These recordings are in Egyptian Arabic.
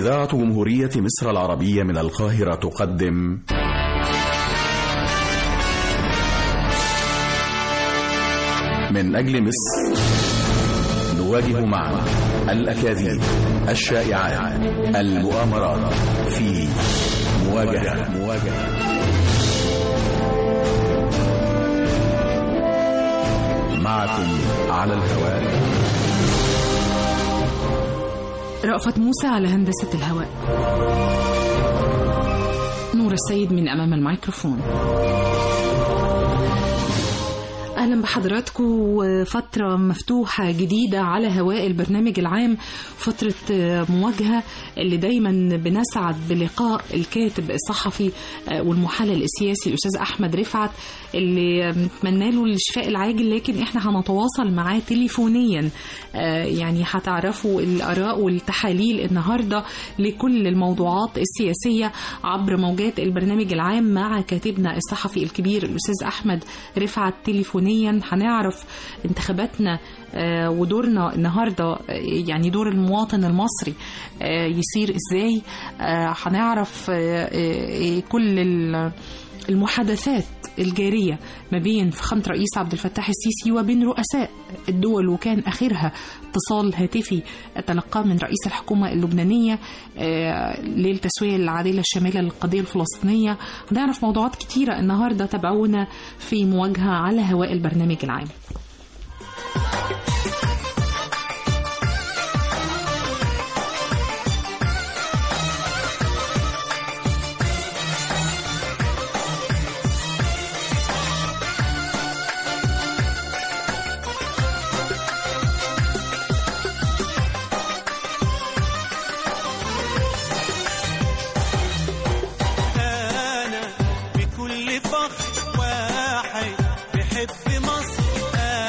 إذاعة جمهورية مصر العربية من القاهرة تقدم من أجل مصر نواجه معا الأكاذيب الشائعات المؤامرات في مواجهة مواجهة معكم على الهواء رأفت موسى على هندسة الهواء نور السيد من أمام الميكروفون أهلا بحضراتكم فترة مفتوحة جديدة على هواء البرنامج العام فترة مواجهة اللي دايما بنسعد بلقاء الكاتب الصحفي والمحلل السياسي الأستاذ أحمد رفعت اللي نتمنى له الشفاء العاجل لكن احنا هنتواصل معاه تليفونيا يعني هتعرفوا الآراء والتحاليل النهاردة لكل الموضوعات السياسية عبر موجات البرنامج العام مع كاتبنا الصحفي الكبير الأستاذ أحمد رفعت تليفونيا هنعرف انتخاباتنا ودورنا النهارده يعني دور المواطن المصري يصير ازاي هنعرف كل المحادثات الجارية ما بين فخامة رئيس عبد الفتاح السيسي وبين رؤساء الدول وكان آخرها اتصال هاتفي تلقاه من رئيس الحكومة اللبنانية للتسوية العادلة الشاملة للقضية الفلسطينية هنعرف موضوعات كتيرة النهاردة تابعونا في مواجهة على هواء البرنامج العام أنا بكل فخر واحد بحب مصر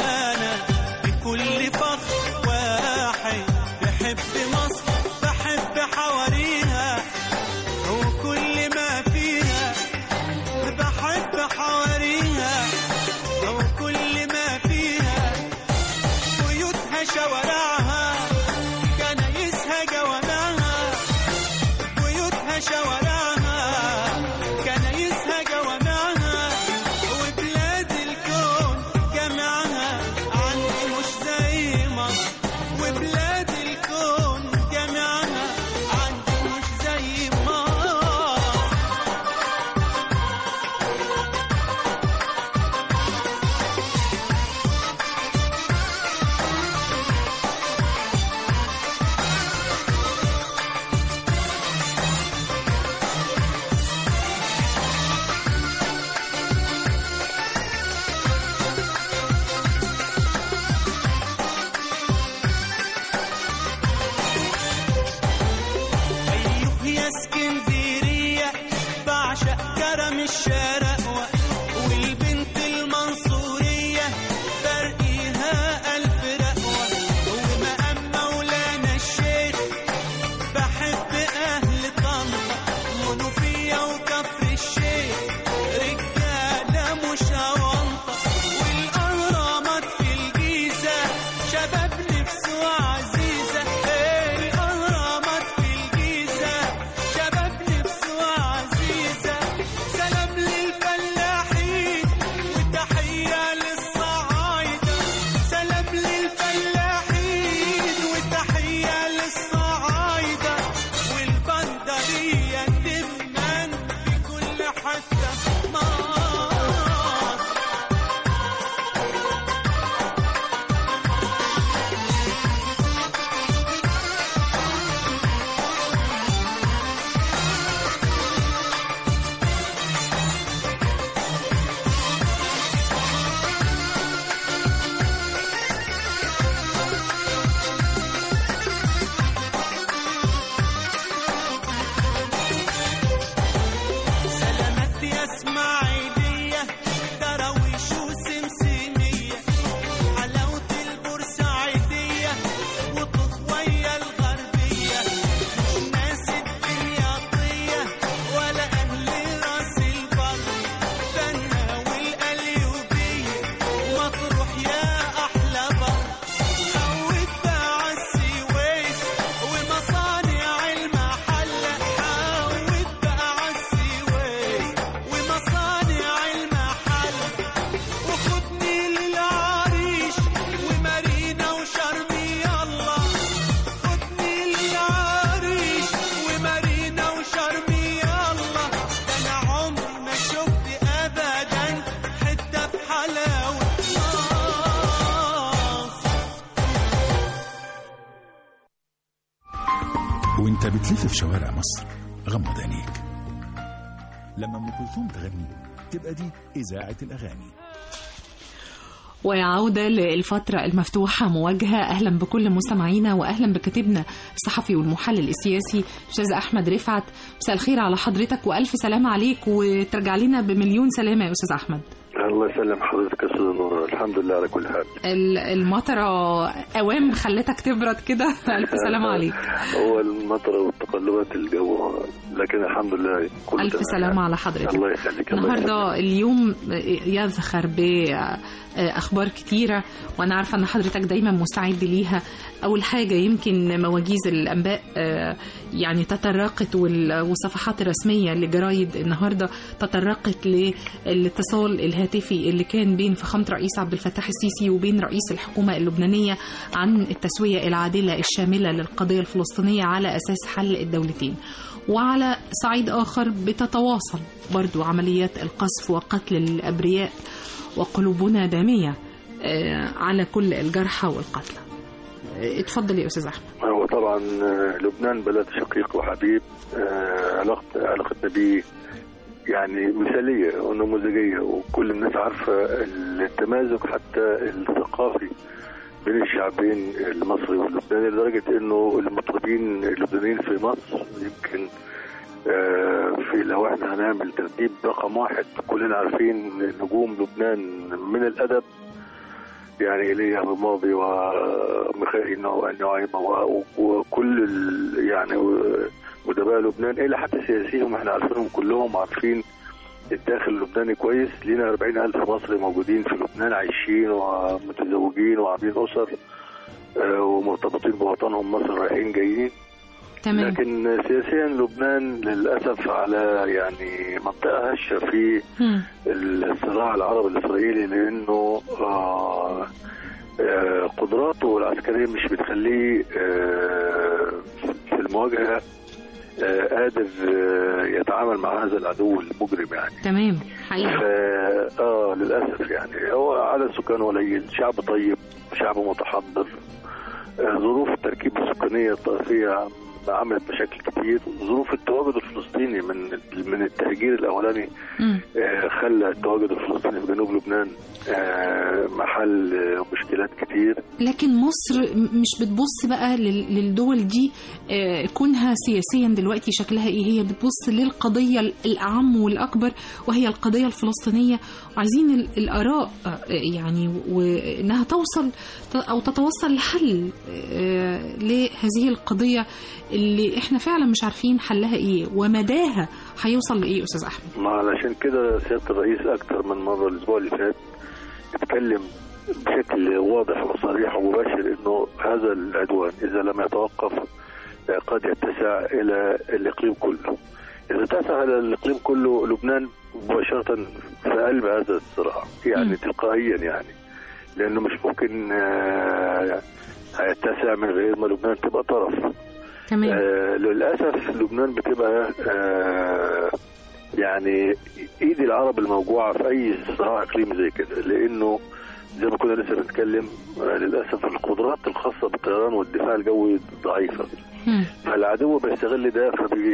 بتلف في شوارع مصر غمض عينيك لما ام كلثوم تغني تبقى دي اذاعه الاغاني وعودة للفترة المفتوحة مواجهة أهلا بكل مستمعينا وأهلا بكاتبنا الصحفي والمحلل السياسي أستاذ أحمد رفعت مساء الخير على حضرتك وألف سلامة عليك وترجع لنا بمليون سلامة يا أستاذ أحمد الله يسلم حضرتك يا استاذ نور الحمد لله على كل حال ال- المطرة أوام خلتك تبرد كده ألف سلامة عليك هو المطر وتقلبات الجو لكن الحمد لله كله ألف تمام سلامة يعني. على حضرتك الله يخليك الله يخليك. النهارده اليوم يزخر بأخبار كتيرة وأنا عارفة إن حضرتك دايما مستعد ليها أول حاجة يمكن مواجيز الأنباء آه، يعني تطرقت وال- والصفحات الرسمية لجرايد النهارده تطرقت للاتصال الهاتفي اللي كان بين فخامة رئيس عبد الفتاح السيسي وبين رئيس الحكومة اللبنانية عن التسوية العادلة الشاملة للقضية الفلسطينية على أساس حل الدولتين وعلى صعيد آخر بتتواصل برضو عمليات القصف وقتل الأبرياء وقلوبنا دامية آه، على كل الجرحى والقتلى آه، اتفضل يا أستاذ أحمد هو طبعا آه، لبنان بلد شقيق وحبيب آه، علاقة علاقتنا بيه يعني مثالية ونموذجية وكل الناس عارفة التمازج حتى الثقافي بين الشعبين المصري واللبناني لدرجة انه المطربين اللبنانيين في مصر يمكن آه، في لو احنا هنعمل ترتيب رقم واحد كلنا عارفين نجوم لبنان من الادب يعني ايليا الماضي وميخائيل نعيمة و- وكل ال- يعني و- ادباء لبنان الى حتى سياسيهم احنا عارفينهم كلهم عارفين الداخل اللبناني كويس لينا 40 ألف مصري موجودين في لبنان عايشين ومتزوجين وعاملين أسر آه، ومرتبطين بوطنهم مصر رايحين جايين تمام لكن سياسيا لبنان للأسف على يعني منطقة هشة في مم. الصراع العربي الإسرائيلي لأنه آه، آه، قدراته العسكرية مش بتخليه آه، في المواجهة آه، قادر آه، يتعامل مع هذا العدو المجرم يعني تمام حقيقي ف- اه للاسف يعني هو عدد سكانه قليل شعب طيب شعب متحضر آه، ظروف التركيبه السكانيه الطائفيه عملت مشاكل كتير ظروف التواجد الفلسطيني من من التهجير الاولاني مم. آه، خلى التواجد الفلسطيني في جنوب لبنان آه، محل آه، مشكلات كتير لكن مصر م- مش بتبص بقى لل- للدول دي آه، كونها سياسيا دلوقتي شكلها ايه هي بتبص للقضية ال- الأعم والأكبر وهي القضية الفلسطينية وعايزين ال- الآراء آه، يعني وإنها توصل ت- أو تتوصل لحل آه، لهذه القضية اللي احنا فعلا مش عارفين حلها ايه ومداها هيوصل لايه أستاذ أحمد ما علشان كده سياده الرئيس اكثر من مره الاسبوع اللي فات اتكلم بشكل واضح وصريح ومباشر انه هذا العدوان اذا لم يتوقف آه، قد يتسع الى الاقليم كله. اذا اتسع الى الاقليم كله لبنان مباشره في قلب هذا الصراع يعني مم. تلقائيا يعني لانه مش ممكن آه، هيتسع من غير ما لبنان تبقى طرف. تمام آه للاسف لبنان بتبقى آه يعني ايد العرب الموجوعه في اي صراع اقليمي زي كده لانه زي ما كنا لسه بنتكلم آه للاسف القدرات الخاصه بالطيران والدفاع الجوي ضعيفه مم. فالعدو بيستغل ده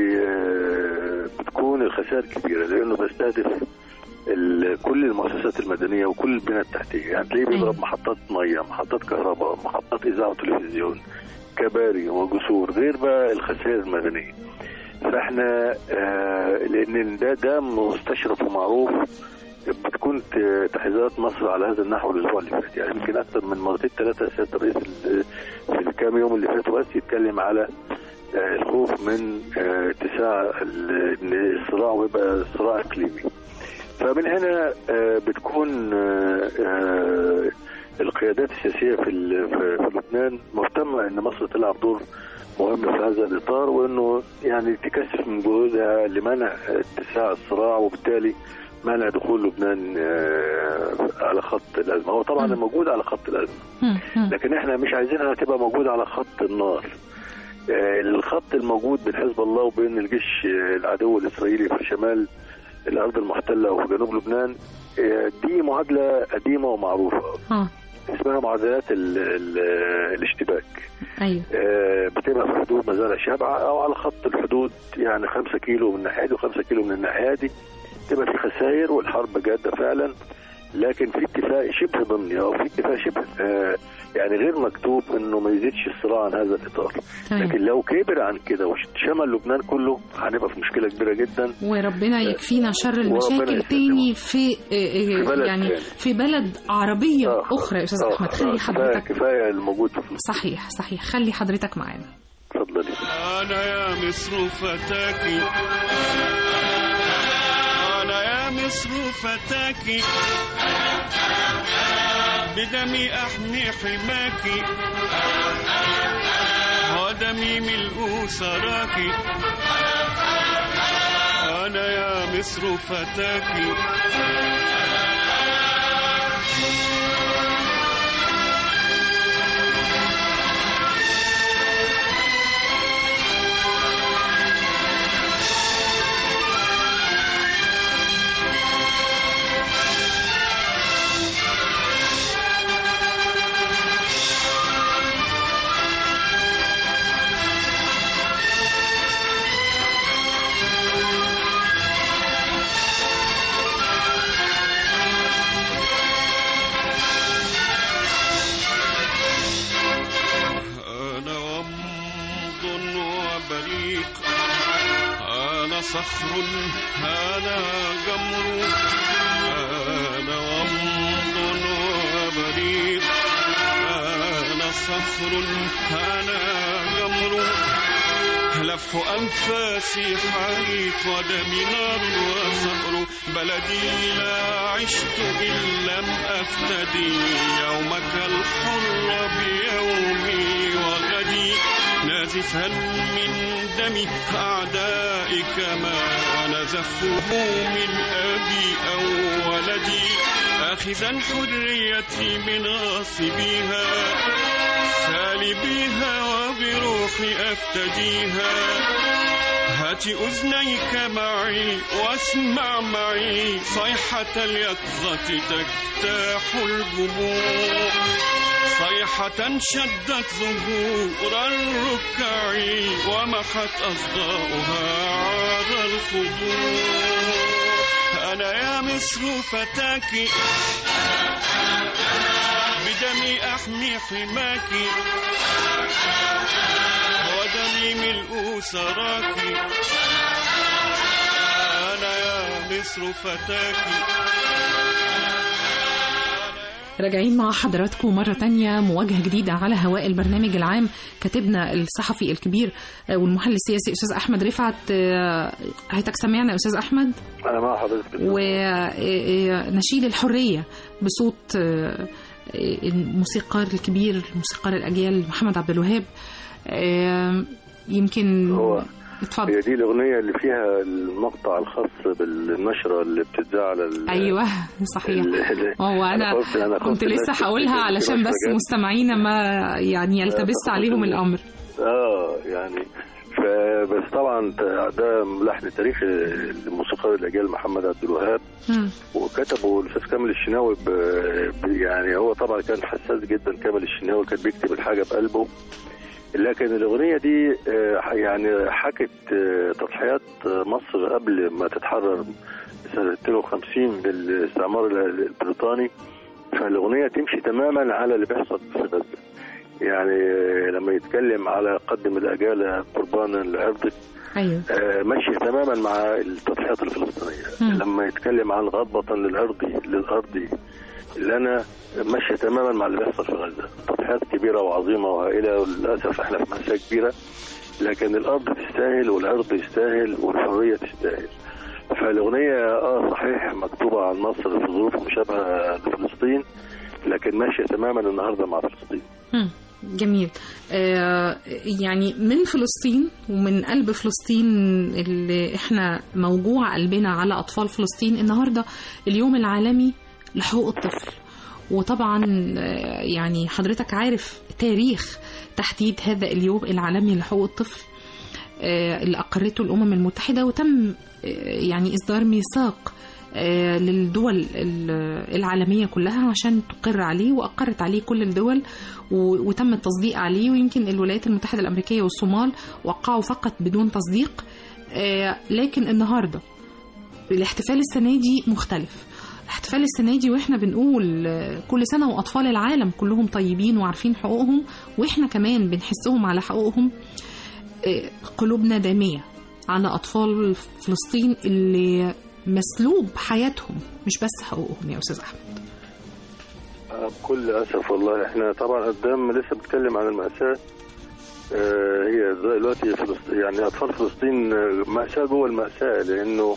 فبتكون الخسائر كبيره لانه بيستهدف ال- كل المؤسسات المدنيه وكل البنى التحتيه يعني تلاقيه بيضرب أيوة. محطات ميه محطات كهرباء محطات اذاعه وتلفزيون كباري وجسور غير بقى الخسائر المدنيه فاحنا آه لان ده ده مستشرف ومعروف بتكون ت- تحذيرات مصر على هذا النحو الاسبوع اللي فات يعني يمكن اكثر من مرتين ثلاثه سياده الرئيس ال- في الكام يوم اللي فاتوا بس يتكلم على آه، الخوف من آه، اتساع ال- ان الصراع ويبقى صراع اقليمي فمن هنا آه، بتكون آه، آه، القيادات السياسيه في ال- في في لبنان مهتمه ان مصر تلعب دور مهم في هذا الاطار وانه يعني تكثف من جهودها لمنع اتساع الصراع وبالتالي منع دخول لبنان آه، على خط الازمه هو طبعا مم. موجود على خط الازمه مم. مم. لكن احنا مش عايزينها تبقى موجوده على خط النار آه، الخط الموجود بين حزب الله وبين الجيش آه، العدو الاسرائيلي في شمال الارض المحتله وفي جنوب لبنان آه، دي معادله قديمه ومعروفه اه اسمها معدلات ال ال الاشتباك ايوه آه، بتبقى في حدود مزارع شابعة أو على خط الحدود يعني خمسة كيلو من الناحية دي وخمسة كيلو من الناحية دي تبقى في خسائر والحرب جادة فعلا لكن في اتفاق شبه ضمني أو في اتفاق شبه آه، يعني غير مكتوب إنه ما يزيدش الصراع عن هذا الإطار تمام لكن لو كبر عن كده وشمل لبنان كله هنبقى في مشكلة كبيرة جدا وربنا يكفينا شر وربنا المشاكل يسلمك. تاني في آه، آه، بلد يعني تاني. في بلد عربية آه، أخرى يا أستاذ آه، أحمد آه، خلي كفاية- حضرتك كفاية الموجود في فلسطين صحيح صحيح خلي حضرتك معانا اتفضلي أنا يا مصر فتاكي أنا يا مصر فتاكي بدمي أحمي حماكي ودمي ملء سراكي أنا يا مصر فتاكي أنا ومض وبريق أنا صخر أنا جمر أنا ومض وبريق أنا صخر أنا جمر لفح أنفاسي حريق ودمي نار وصخر بلدي لا عشت إن لم أفتدي يومك الحر بيومي وغدي نازفا من دم أعدائك ما نزفه من أبي أو ولدي آخذا حريتي من غاصبيها سالبيها وبروحي أفتديها هات أذنيك معي واسمع معي صيحة اليقظة تجتاح الجموع صيحة شدت ظهور الركع ومحت أصداؤها عار الخضوع أنا يا مصر فتاكي بدمي أحمي حماكي ودمي ملء سراكي أنا يا مصر فتاكي راجعين مع حضراتكم مرة تانية مواجهة جديدة على هواء البرنامج العام كاتبنا الصحفي الكبير آه، والمحلل السياسي أستاذ أحمد رفعت آه، حضرتك سمعنا يا أستاذ أحمد أنا مع حضرتك ونشيد الحرية بصوت آه، آه، الموسيقار الكبير موسيقار الأجيال محمد عبد الوهاب آه، يمكن هو- اتفضل هي دي الأغنية اللي فيها المقطع الخاص بالنشرة اللي بتتذاع على ال- ايوه صحيح ال- ال- هو انا خفت- أنا كنت خفت لسه الناس هقولها تفتكر علشان دي بس نشرة جت. مستمعينا ما يعني يلتبس آه، عليهم الامر اه يعني فبس طبعا ده لحن تاريخي الموسيقار الاجيال محمد عبد الوهاب مم. وكتبه الاستاذ كامل الشناوي ب... ب- يعني هو طبعا كان حساس جدا كامل الشناوي كان بيكتب الحاجه بقلبه لكن الاغنيه دي آه، يعني حكت آه، تضحيات آه، مصر قبل ما تتحرر سنه 52 من الاستعمار ال- البريطاني فالاغنيه تمشي تماما على اللي بيحصل في غزه يعني آه، لما يتكلم على قدم الاجال قربانا لعرضك ايوه آه، ماشية تماما مع التضحيات الفلسطينية مم. لما يتكلم عن غضبة للأرض للأرض لنا ماشية تماما مع اللي بيحصل في غزة تضحيات كبيرة وعظيمة وهائلة وللأسف احنا في مأساة كبيرة لكن الأرض تستاهل والعرض يستاهل والحرية تستاهل فالأغنية اه صحيح مكتوبة عن مصر في ظروف مشابهة لفلسطين لكن ماشية تماما النهاردة مع فلسطين مم. جميل آه يعني من فلسطين ومن قلب فلسطين اللي احنا موجوع قلبنا على اطفال فلسطين النهارده اليوم العالمي لحقوق الطفل وطبعا آه، يعني حضرتك عارف تاريخ تحديد هذا اليوم العالمي لحقوق الطفل آه، اللي أقرته الأمم المتحدة وتم آه، يعني إصدار ميثاق آه، للدول ال- العالمية كلها عشان تقر عليه وأقرت عليه كل الدول و- وتم التصديق عليه ويمكن الولايات المتحدة الأمريكية والصومال وقعوا فقط بدون تصديق آه، لكن النهاردة الاحتفال السنة دي مختلف الاحتفال السنة دي واحنا بنقول آه، كل سنة وأطفال العالم كلهم طيبين وعارفين حقوقهم واحنا كمان بنحسهم على حقوقهم آه، قلوبنا دامية على أطفال فلسطين اللي مسلوب حياتهم مش بس حقوقهم يا أستاذ أحمد بكل اسف والله احنا طبعا قدام لسه بنتكلم عن الماساه آه، هي دلوقتي فلسطين يعني اطفال فلسطين آه، ماساه جوه الماساه لانه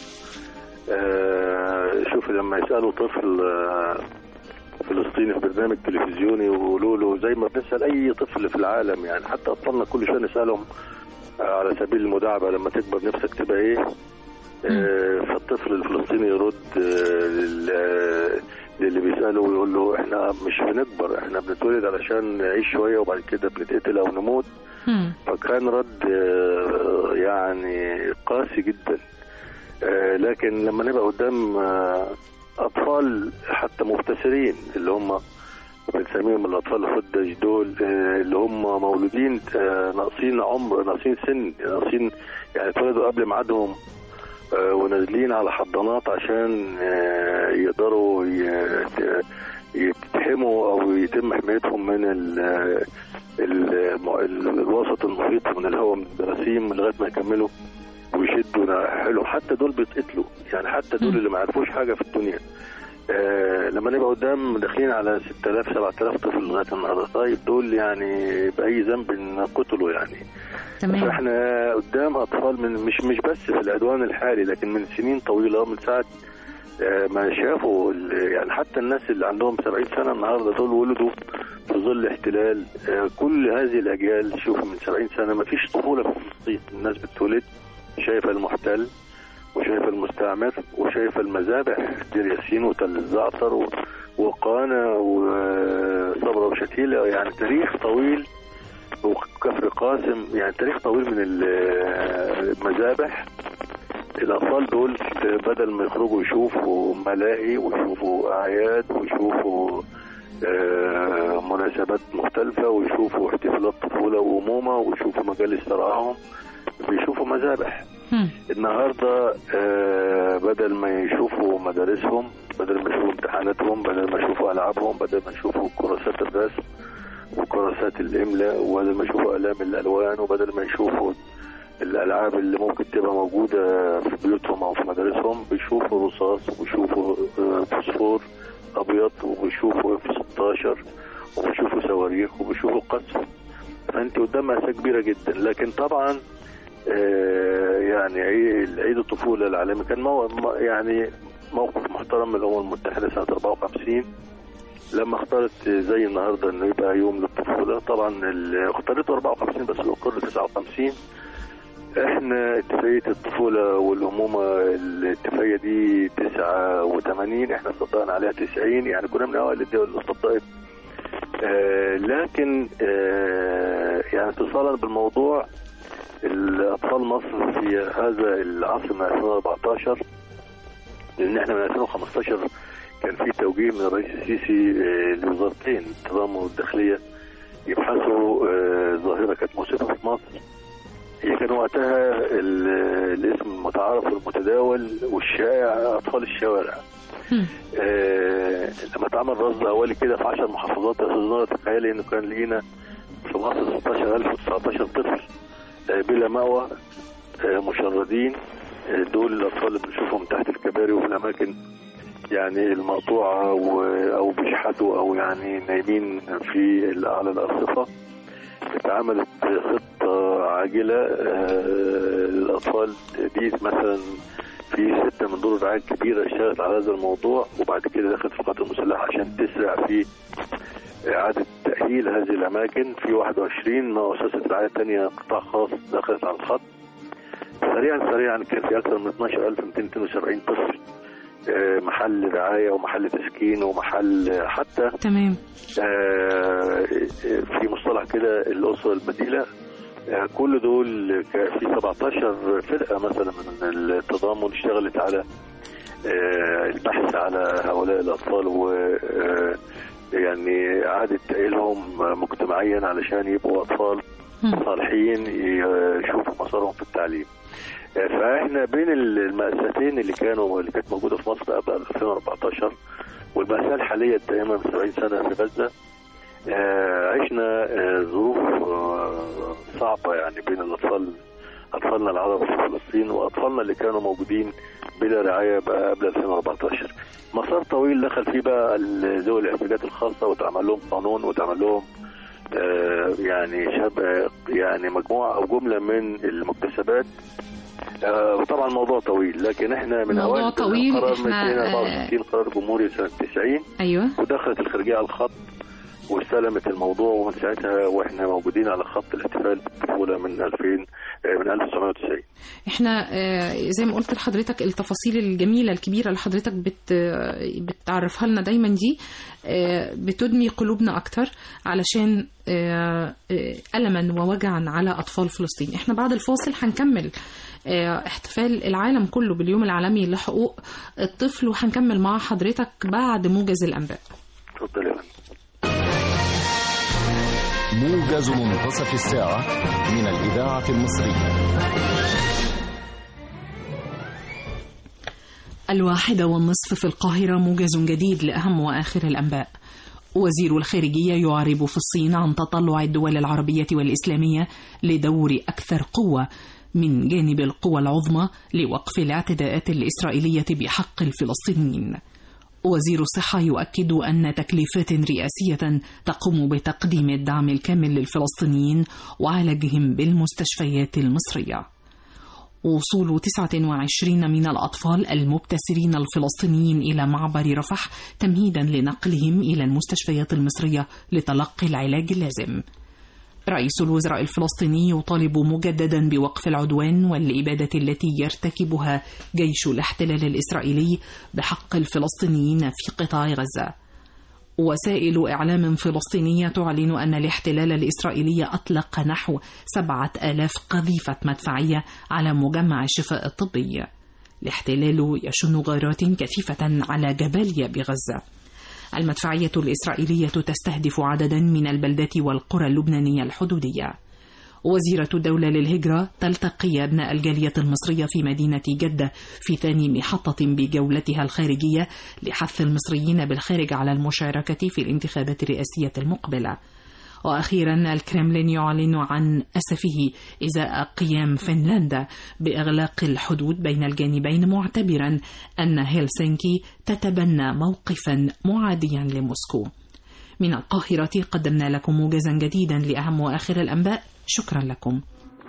آه، شوف لما يسالوا طفل آه، فلسطيني في برنامج تلفزيوني ويقولوا له زي ما بنسال اي طفل في العالم يعني حتى اطفالنا كل شويه نسالهم آه، على سبيل المداعبه لما تكبر نفسك تبقى ايه آه، فالطفل الفلسطيني يرد آه، لل- للي بيساله ويقول له احنا مش بنكبر احنا بنتولد علشان نعيش شويه وبعد كده بنتقتل او نموت هم. فكان رد آه، يعني قاسي جدا آه، لكن لما نبقى قدام آه، اطفال حتى مبتسرين اللي هم بنسميهم الاطفال الخدج دول آه، اللي هم مولودين آه، ناقصين عمر ناقصين سن ناقصين يعني اتولدوا قبل ميعادهم آه، ونازلين على حضانات عشان آه، يقدروا ي- يتحموا او يتم حمايتهم من ال ال ال الوسط المحيط من الهواء من الجراثيم لغايه ما يكملوا ويشدوا حلو حتى دول بيتقتلوا يعني حتى دول مم. اللي ما يعرفوش حاجه في الدنيا آه لما نبقى قدام داخلين على 6000 7000 طفل لغايه النهارده طيب دول يعني باي ذنب قتلوا يعني تمام فاحنا قدام اطفال من مش مش بس في العدوان الحالي لكن من سنين طويله من ساعه آه، ما شافوا ال- يعني حتى الناس اللي عندهم 70 سنه النهارده دول ولدوا في ظل احتلال آه، كل هذه الاجيال شوف من 70 سنه ما فيش طفوله في فلسطين الناس بتولد شايفه المحتل وشايفه المستعمر وشايفه المذابح دير ياسين وتل الزعتر و- وقانا وصبرا وشتيله يعني تاريخ طويل وكفر قاسم يعني تاريخ طويل من ال- المذابح الاطفال دول بدل ما يخرجوا يشوفوا ملاهي ويشوفوا اعياد ويشوفوا آه، مناسبات مختلفة ويشوفوا احتفالات طفولة وأمومة ويشوفوا مجالس ترعاهم بيشوفوا مذابح هم. النهارده آه، بدل ما يشوفوا مدارسهم بدل ما يشوفوا امتحاناتهم بدل ما يشوفوا العابهم بدل ما يشوفوا كراسات الرسم وكراسات الاملاء وبدل ما يشوفوا الام الالوان وبدل ما يشوفوا الالعاب اللي ممكن تبقى موجوده في بيوتهم او في مدارسهم بيشوفوا رصاص وبيشوفوا آه، فوسفور ابيض وبيشوفوا اف 16 وبيشوفوا صواريخ وبيشوفوا قذف فانت قدام مأساة كبيره جدا لكن طبعا آه، يعني عيد عيد الطفوله العالمي كان مو م- يعني موقف محترم من الامم المتحده سنه 54 لما اختارت زي النهارده انه يبقى يوم للطفوله طبعا ال- اختارته 54 بس الاقر 59 احنا اتفاقيه الطفوله والامومه الاتفاقيه دي 89 احنا صدقنا عليها 90 يعني كنا من اوائل الدول اللي صدقت آه لكن آه يعني اتصالا بالموضوع الاطفال مصر في هذا العصر من 2014 لان احنا من 2015 كان في توجيه من الرئيس السيسي آه، لوزارتين التضامن والداخليه يبحثوا آه، ظاهره كانت مؤسفه في مصر هي كان وقتها ال- الاسم المتعارف والمتداول والشائع اطفال الشوارع هم. آه، لما اتعمل رصد اولي كده في 10 محافظات يا استاذ نور تخيلي انه كان لقينا في مصر 16019 طفل آه، بلا مأوى آه، مشردين آه، دول الاطفال اللي بنشوفهم تحت الكباري وفي الاماكن يعني المقطوعه و- او بيشحتوا او يعني نايمين في ال- على الارصفه اتعملت خطه عاجله آه، للاطفال دي مثلا في ستة من دور الرعاية الكبيرة اشتغلت على هذا الموضوع وبعد كده دخلت في القوات المسلحة عشان تسرع في إعادة تأهيل هذه الأماكن في 21 مؤسسة رعاية تانية قطاع خاص دخلت على الخط سريعا سريعا كان في أكثر من 12272 طفل آه، محل رعاية ومحل تسكين ومحل حتى تمام آه، في مصطلح كده الأسرة البديلة آه، كل دول ك- في 17 فرقه مثلا من التضامن اشتغلت على آه، البحث على هؤلاء الاطفال و آه، يعني اعاده تاهيلهم مجتمعيا علشان يبقوا اطفال مم. صالحين يشوفوا مسارهم في التعليم آه، فاحنا بين المأساتين اللي كانوا اللي كانت موجوده في مصر قبل 2014 والمأساة الحالية الدائمة من 70 سنة في غزة آه، عشنا آه، ظروف آه، صعبة يعني بين الأطفال أطفالنا العرب في فلسطين وأطفالنا اللي كانوا موجودين بلا رعاية بقى قبل 2014 مسار طويل دخل فيه بقى ال- ذوي الاحتياجات الخاصة واتعمل لهم قانون واتعمل لهم آه، يعني شاب يعني مجموعة أو جملة من المكتسبات آه، وطبعا موضوع طويل لكن احنا من موضوع اوائل طويل، قرار احنا، 264 قرار جمهوري سنه 90 ايوه ودخلت الخارجيه على الخط واستلمت الموضوع ومن ساعتها واحنا موجودين على خط الاحتفال بالطفوله من 2000 آه، من 1990 احنا آه، زي ما قلت لحضرتك التفاصيل الجميله الكبيره اللي حضرتك بت بتعرفها لنا دايما دي آه، بتدمي قلوبنا اكتر علشان آه، آه، الما ووجعا على اطفال فلسطين احنا بعد الفاصل هنكمل آه، احتفال العالم كله باليوم العالمي لحقوق الطفل وهنكمل مع حضرتك بعد موجز الانباء اتفضل يا فندم موجز منتصف الساعة من الإذاعة المصرية الواحدة والنصف في القاهرة موجز جديد لأهم وآخر الأنباء وزير الخارجية يعرب في الصين عن تطلع الدول العربية والإسلامية لدور أكثر قوة من جانب القوى العظمى لوقف الاعتداءات الإسرائيلية بحق الفلسطينيين وزير الصحة يؤكد أن تكليفات رئاسية تقوم بتقديم الدعم الكامل للفلسطينيين وعلاجهم بالمستشفيات المصرية وصول 29 من الأطفال المبتسرين الفلسطينيين إلى معبر رفح تمهيدا لنقلهم إلى المستشفيات المصرية لتلقي العلاج اللازم رئيس الوزراء الفلسطيني يطالب مجددا بوقف العدوان والإبادة التي يرتكبها جيش الاحتلال الإسرائيلي بحق الفلسطينيين في قطاع غزة وسائل إعلام فلسطينية تعلن أن الاحتلال الإسرائيلي أطلق نحو سبعة آلاف قذيفة مدفعية على مجمع الشفاء الطبي الاحتلال يشن غارات كثيفة على جباليا بغزة المدفعية الإسرائيلية تستهدف عددا من البلدات والقرى اللبنانية الحدودية وزيرة الدولة للهجرة تلتقي أبناء الجالية المصرية في مدينة جدة في ثاني محطة بجولتها الخارجية لحث المصريين بالخارج على المشاركة في الانتخابات الرئاسية المقبلة وأخيرا الكرملين يعلن عن أسفه إزاء قيام فنلندا بإغلاق الحدود بين الجانبين معتبرا أن هلسنكي تتبنى موقفا معاديا لموسكو من القاهرة قدمنا لكم موجزا جديدا لأهم وآخر الأنباء شكرا لكم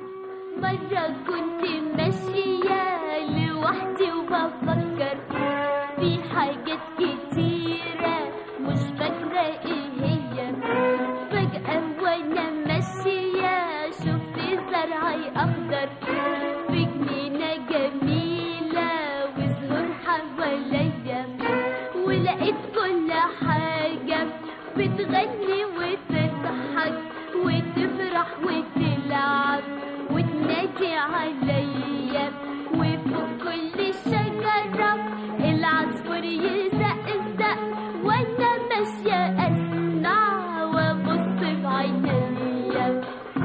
مرة كنت ماشية لوحدي وبفكر في حاجات كتيرة مش فاكرة ايه هي فجأة وانا ماشية شفت زرعي أخضر في جنينة جميلة وزهور حواليا ولقيت كل حاجة بتغني وتضحك وتفرح وتلعب وتنادي عليا وفوق كل شجرة العصفور يزقزق وانا ماشية اسمع وابص بعينيا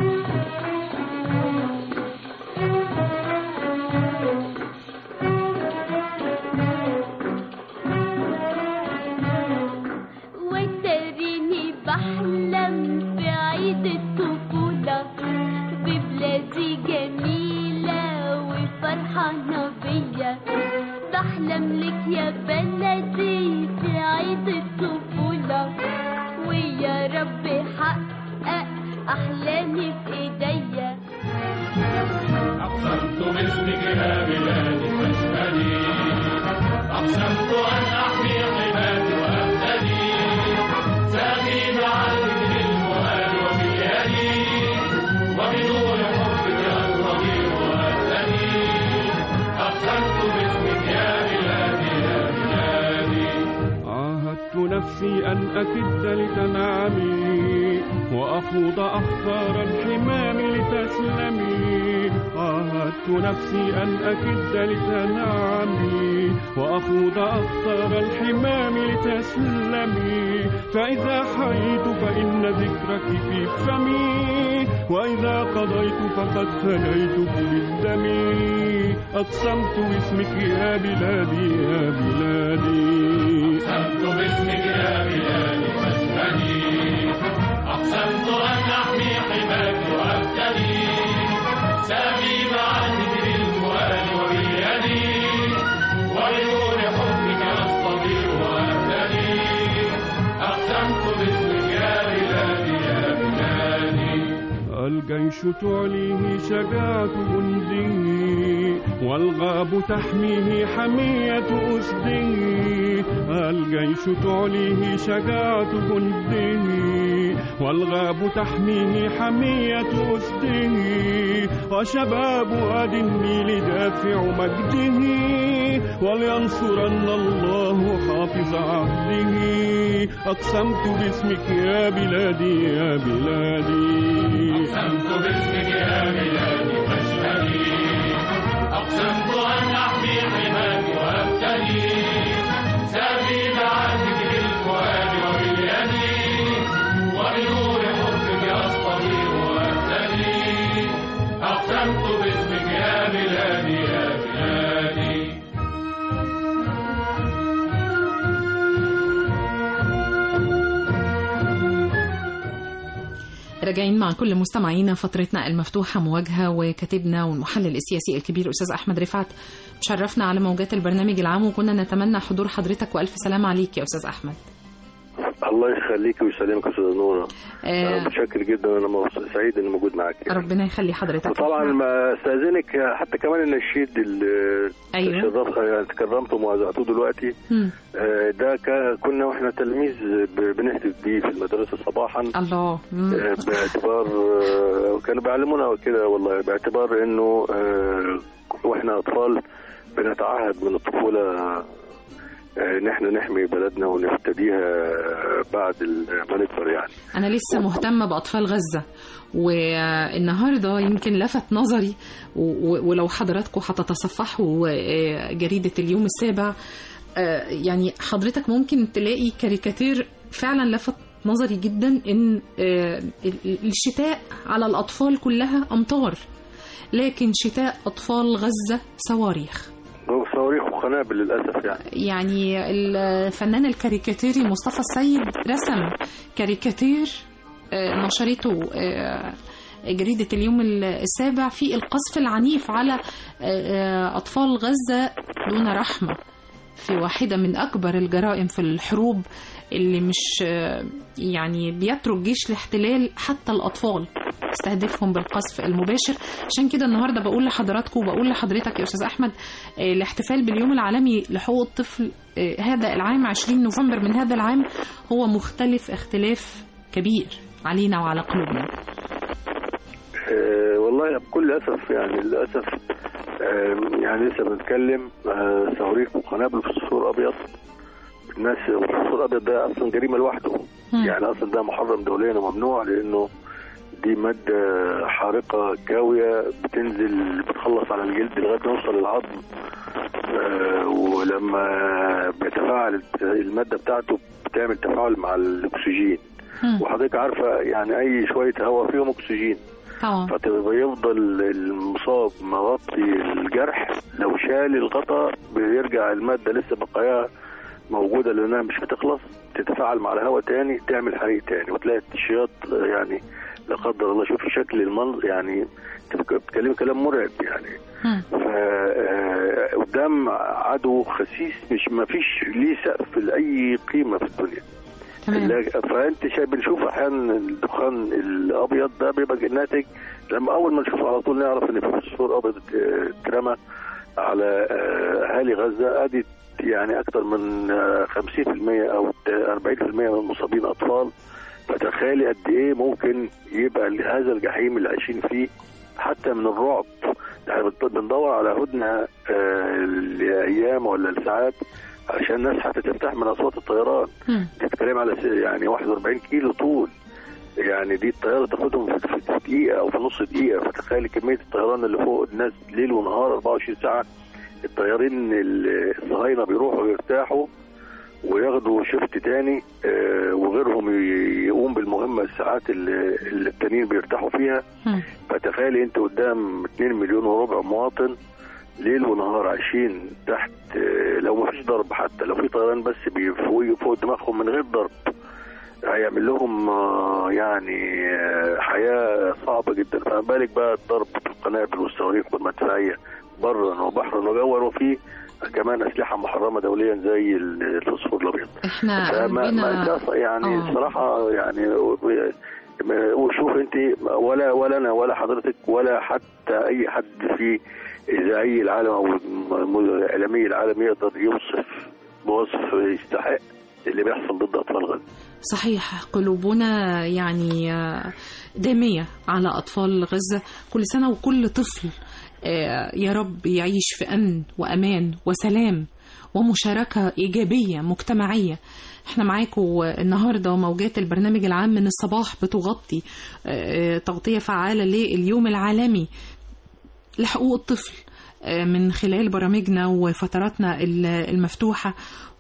وتريني بحلم في عيد الطفولة ببلادي جميلة وفرحانة بيا بحلم لك يا بلدي في عيد الطفولة ويا رب حقق أحلامي في إيديا أقسمت باسمك يا بلادي فاشهدي أقسمت أن أحمي عبادي وأبتدي سامي بعهدك للفؤاد وباليد وبنور حبك أنتظر وأهتدي أقسمت باسمك يا بلادي يا بلادي عاهدت نفسي أن أكد لتمامي وأخوض أخطار الحمام لتسلمي عاهدت نفسي أن أكد لتنعمي وأخوض أخطار الحمام لتسلمي فإذا حييت فإن ذكرك في فمي وإذا قضيت فقد فنيت بالدم أقسمت باسمك يا بلادي يا بلادي أقسمت باسمك يا بلادي فاسألي أقسمت أن أحمي حماك وأبتدي سامي مع ذكر الفؤاد وباليد وبنور حبك أستطيع وأبتدي أقسمت باسمك يا بلادي يا بلادي الجيش تعليه شجاعة جنده والغاب تحميه حمية أسده الجيش تعليه شجاعة جنده والغاب تحميه حمية أسده وشباب واد النيل دافع مجده ولينصرن الله حافظ عهده أقسمت باسمك يا بلادي يا بلادي أقسمت باسمك يا بلادي فاشهدي أقسمت أن أحمي حماك وأبتدي سامي مع ذكر الفؤاد وباليد وبنور حبك أستطيع وأبتدي أقسمت باسمك يا بلادي يا بلادي راجعين مع كل مستمعينا فترتنا المفتوحة مواجهة وكاتبنا والمحلل السياسي الكبير أستاذ أحمد رفعت تشرفنا على موجات البرنامج العام وكنا نتمنى حضور حضرتك وألف سلام عليك يا أستاذ أحمد الله يخليك ويسلمك يا استاذ نوره آه. انا متشكر جدا انا مبسوط- سعيد اني موجود معاك ربنا يخلي حضرتك وطبعا ما استاذنك حتى كمان النشيد اللي أيوة. تشرف- يعني تكرمتم ووزعتوه دلوقتي مم. آه، ده كا- كنا واحنا تلاميذ ب- بنهتف بيه في المدرسه صباحا الله مم. آه، باعتبار آه، كانوا بيعلمونا كده والله باعتبار انه آه، واحنا اطفال بنتعهد من الطفوله آه، ان احنا نحمي بلدنا ونفتديها بعد ال- ما نكبر يعني أنا لسه مهتمة بأطفال غزة والنهاردة يمكن لفت نظري و- و- ولو حضراتكم هتتصفحوا آه، جريدة اليوم السابع آه، يعني حضرتك ممكن تلاقي كاريكاتير فعلا لفت نظري جدا ان آه، ال- الشتاء على الأطفال كلها أمطار لكن شتاء أطفال غزة صواريخ صواريخ وقنابل للاسف يعني يعني الفنان الكاريكاتيري مصطفى السيد رسم كاريكاتير آه، نشرته آه، جريدة اليوم السابع في القصف العنيف على آه، أطفال غزة دون رحمة في واحدة من أكبر الجرائم في الحروب اللي مش آه، يعني بيترك جيش الاحتلال حتى الأطفال استهدفهم بالقصف المباشر عشان كده النهارده بقول لحضراتكم وبقول لحضرتك يا استاذ احمد آه، الاحتفال باليوم العالمي لحقوق الطفل آه، هذا العام 20 نوفمبر من هذا العام هو مختلف اختلاف كبير علينا وعلى قلوبنا آه، والله بكل اسف يعني للاسف آه، يعني لسه بنتكلم آه، صواريخ وقنابل في صفور ابيض الناس الصفور الابيض ده اصلا جريمه لوحده مم. يعني اصلا ده محرم دوليا وممنوع لانه دي مادة حارقة كاوية بتنزل بتخلص على الجلد لغاية ما يوصل للعظم آه، ولما بيتفاعل المادة بتاعته بتعمل تفاعل مع الأكسجين مم. وحضرتك عارفة يعني أي شوية هواء فيهم أكسجين طبعا فبيفضل المصاب مغطي الجرح لو شال الغطاء بيرجع المادة لسه بقاياها موجودة لأنها مش هتخلص تتفاعل مع الهواء تاني تعمل حريق تاني وتلاقي الشياط يعني لا قدر الله شوفي شكل المنظر يعني تبقى بتكلمي كلام مرعب يعني مم. ف- آه، قدام عدو خسيس مش ما فيش ليه سقف لاي قيمه في الدنيا تمام لا- فانت شايف بنشوف احيانا الدخان الابيض ده بيبقى ناتج لما اول ما نشوفه على طول نعرف ان في فسفور ابيض اه، اترمى على اه، اهالي غزه ادي يعني اكثر من اه، 50% او 40% من المصابين اطفال فتخيلي قد ايه ممكن يبقى هذا الجحيم اللي عايشين فيه حتى من الرعب يعني بت- بندور على هدنه اه، لايام ولا لساعات عشان الناس حتى ترتاح من اصوات الطيران مم. تتكلم على س- يعني 41 كيلو طول يعني دي الطياره تاخدهم في في دقيقه او في نص دقيقه فتخيل كميه الطيران اللي فوق الناس ليل ونهار 24 ساعه الطيارين الصهاينه بيروحوا يرتاحوا وياخدوا شفت تاني آه، وغيرهم ي- يقوم بالمهمه الساعات اللي اللي التانيين بيرتاحوا فيها مم. فتخيلي انت قدام 2 مليون وربع مواطن ليل ونهار عايشين تحت آه، لو ما فيش ضرب حتى لو في طيران بس بي- فوق فوق دماغهم من غير ضرب هيعمل لهم آه، يعني آه، حياه صعبه جدا فما بالك بقى الضرب بالقنابل والصواريخ والمدفعيه برا وبحرا وجوا وفي كمان اسلحه محرمه دوليا زي الفوسفور الابيض احنا فما ما قلبنا ده يعني آه. الصراحه يعني ما- وشوف انت ولا ولا انا ولا حضرتك ولا حتى اي حد في اذاعي العالم او الم- اعلامي العالم يقدر يوصف بوصف يستحق اللي بيحصل ضد اطفال غزه صحيح قلوبنا يعني آه، دامية على أطفال غزة كل سنة وكل طفل آه، يا رب يعيش في أمن وأمان وسلام ومشاركة إيجابية مجتمعية احنا معاكم النهاردة موجات البرنامج العام من الصباح بتغطي آه، تغطية فعالة لليوم العالمي لحقوق الطفل آه، من خلال برامجنا وفتراتنا ال- المفتوحة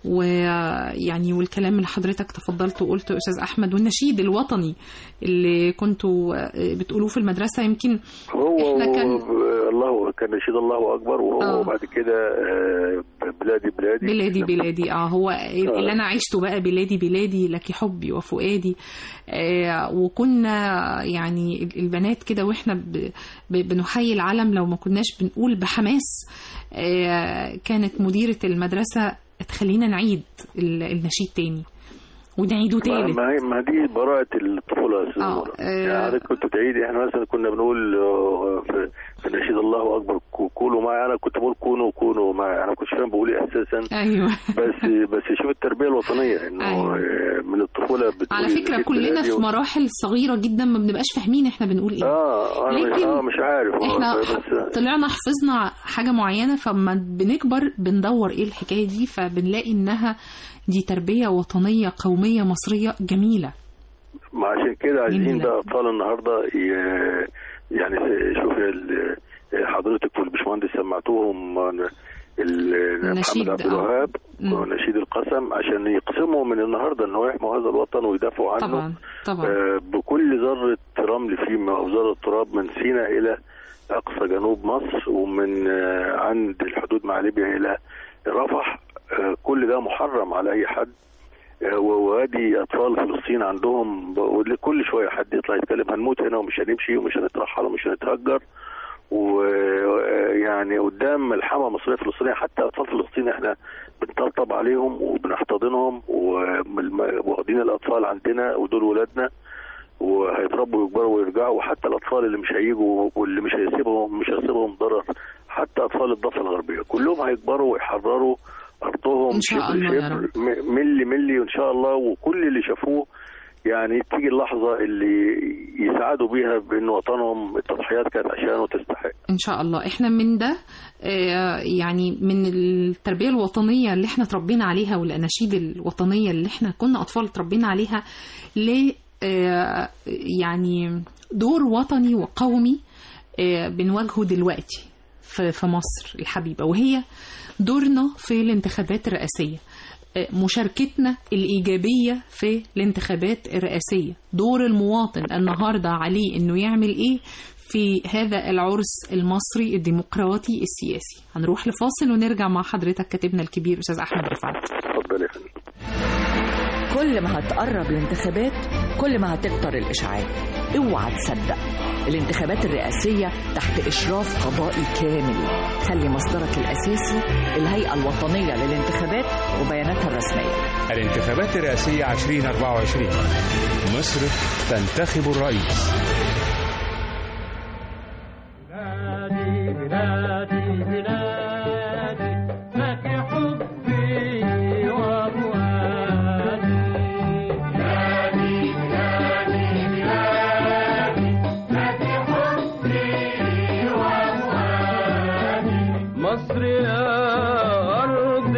ويعني والكلام اللي حضرتك تفضلت وقلته أستاذ أحمد والنشيد الوطني اللي كنتوا آه، بتقولوه في المدرسة يمكن هو إحنا كان- و- الله كان نشيد الله اكبر وهو آه. بعد كده آه، بلادي بلادي بلادي بلادي اه هو اللي انا عشته بقى بلادي بلادي لك حبي وفؤادي آه وكنا يعني البنات كده واحنا ب- ب- بنحيي العلم لو ما كناش بنقول بحماس آه كانت مديرة المدرسة تخلينا نعيد ال- النشيد تاني ونعيده ما تالت ما هي ما دي براءة الطفولة يا أستاذ آه، نورة. آه. يعني حضرتك كنت تعيدي احنا مثلا كنا بنقول آه، في, في نشيد الله أكبر كو- كونوا معي أنا كنت بقول كونوا كونوا معي أنا ما كنتش فاهم بقول إيه أساسا ايوه بس بس شوف التربية الوطنية إنه أيوة. آه، من الطفولة بتقولي على فكرة نشيد كلنا بلادي في و- مراحل صغيرة جدا ما بنبقاش فاهمين احنا بنقول ايه اه انا مش لكن اه مش عارف آه، احنا بس طلعنا حفظنا حاجة معينة فما بنكبر بندور ايه الحكاية دي فبنلاقي انها دي تربية وطنية قومية مصرية جميلة ما عشان كده عايزين جميلة. بقى اطفال النهارده ي- يعني شوف ال- حضرتك والبشمهندس سمعتوهم ال- النشيد، محمد عبد آه. الوهاب مم. ونشيد القسم عشان يقسموا من النهارده ان هو يحموا هذا الوطن ويدافعوا عنه طبعا طبعا آه، بكل ذرة رمل فيه أو ذرة تراب من سيناء إلى أقصى جنوب مصر ومن آه، عند الحدود مع ليبيا إلى رفح آه، كل ده محرم على أي حد آه، وادي أطفال فلسطين عندهم كل شوية حد يطلع يتكلم هنموت هنا ومش هنمشي ومش هنترحل ومش هنتهجر ويعني قدام الحمى المصريه الفلسطينيه حتى اطفال فلسطين احنا بنطبطب عليهم وبنحتضنهم ومل- واخدين الاطفال عندنا ودول ولادنا وهيتربوا ويكبروا ويرجعوا وحتى الاطفال اللي مش هيجوا واللي مش هيسيبهم مش هيسيبهم ضرر حتى اطفال الضفه الغربيه كلهم هيكبروا ويحرروا ارضهم إن شاء شبر الله يا شبر رب. م- ملي ملي وان شاء الله وكل اللي شافوه يعني تيجي اللحظه اللي يسعدوا بيها بان وطنهم التضحيات كانت عشانه تستحق ان شاء الله احنا من ده آه، يعني من التربيه الوطنيه اللي احنا اتربينا عليها والاناشيد الوطنيه اللي احنا كنا اطفال اتربينا عليها ل آه، يعني دور وطني وقومي آه، بنواجهه دلوقتي في في مصر الحبيبه وهي دورنا في الانتخابات الرئاسيه آه، مشاركتنا الإيجابية في الانتخابات الرئاسية دور المواطن النهاردة عليه أنه يعمل إيه في هذا العرس المصري الديمقراطي السياسي هنروح لفاصل ونرجع مع حضرتك كاتبنا الكبير أستاذ أحمد رفعت اتفضل يا فندم كل ما هتقرب الانتخابات كل ما هتكتر الإشاعات اوعى تصدق الانتخابات الرئاسية تحت إشراف قضائي كامل خلي مصدرك الأساسي الهيئة الوطنية للانتخابات وبياناتها الرسمية الانتخابات الرئاسية 2024 مصر تنتخب الرئيس بلادي بلادي بلادي لك حبي وفؤادي بلادي بلادي بلادي لك حبي وفؤادي مصر يا أرض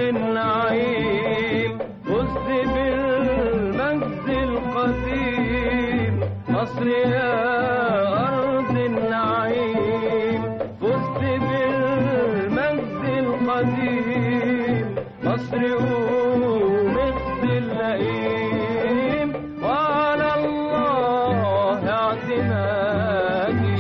النعيم فزت بالمجد القديم مصر يا أرض النعيم فزت بالمجد القديم مصر قومت اللئيم وعلى الله اعتمادي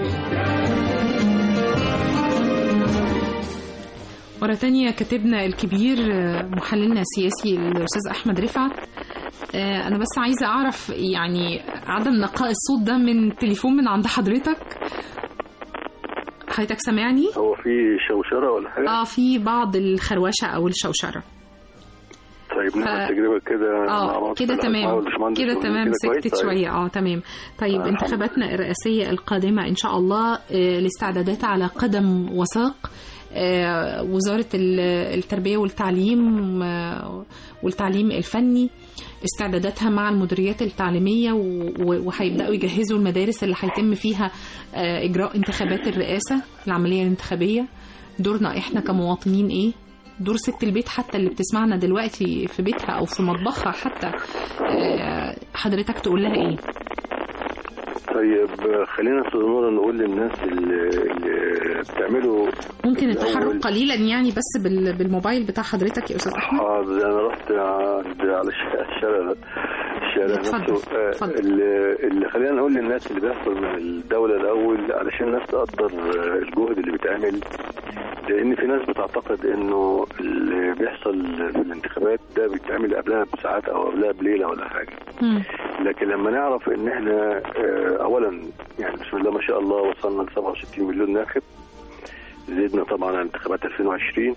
مرة تانية كاتبنا الكبير آه، محللنا السياسي الأستاذ أحمد رفعت آه، أنا بس عايزة أعرف يعني عدم نقاء الصوت ده من تليفون من عند حضرتك حضرتك سامعني؟ هو في شوشره ولا حاجه؟ اه في بعض الخروشة أو الشوشرة طيب نعمل تجربه كده مع اه بعض كده في الهواء تمام والباشمهندس كده يقول لي تمام كده كويس؟ سكتت طيب. شوية اه تمام طيب آه، انتخاباتنا الرئاسية القادمة إن شاء الله آه، الاستعدادات على قدم وساق آه، وزارة ال- التربية والتعليم آه، والتعليم الفني استعداداتها مع المديريات التعليمية و- و- وهيبدأوا يجهزوا المدارس اللي هيتم فيها آه، إجراء انتخابات الرئاسة العملية الانتخابية دورنا إحنا كمواطنين إيه دور ست البيت حتى اللي بتسمعنا دلوقتي في بيتها أو في مطبخها حتى آه، حضرتك تقول لها إيه طيب خلينا استاذ نورة نقول للناس اللي, اللي بتعملوا ممكن الأول- التحرك قليلا يعني بس بال- بالموبايل بتاع حضرتك يا أستاذ أحمد حاضر انا رحت عند على الش- الشارع الشارع اتفضل، نفسه آه، اتفضل. اللي, اللي خلينا نقول للناس اللي بيحصل من الدوله الاول علشان الناس تقدر آه، الجهد اللي بيتعمل لان في ناس بتعتقد انه اللي بيحصل في الانتخابات ده بيتعمل قبلها بساعات او قبلها بليله ولا حاجه لكن لما نعرف ان احنا آه، اولا يعني بسم الله ما شاء الله وصلنا ل 67 مليون ناخب زدنا طبعا عن انتخابات 2020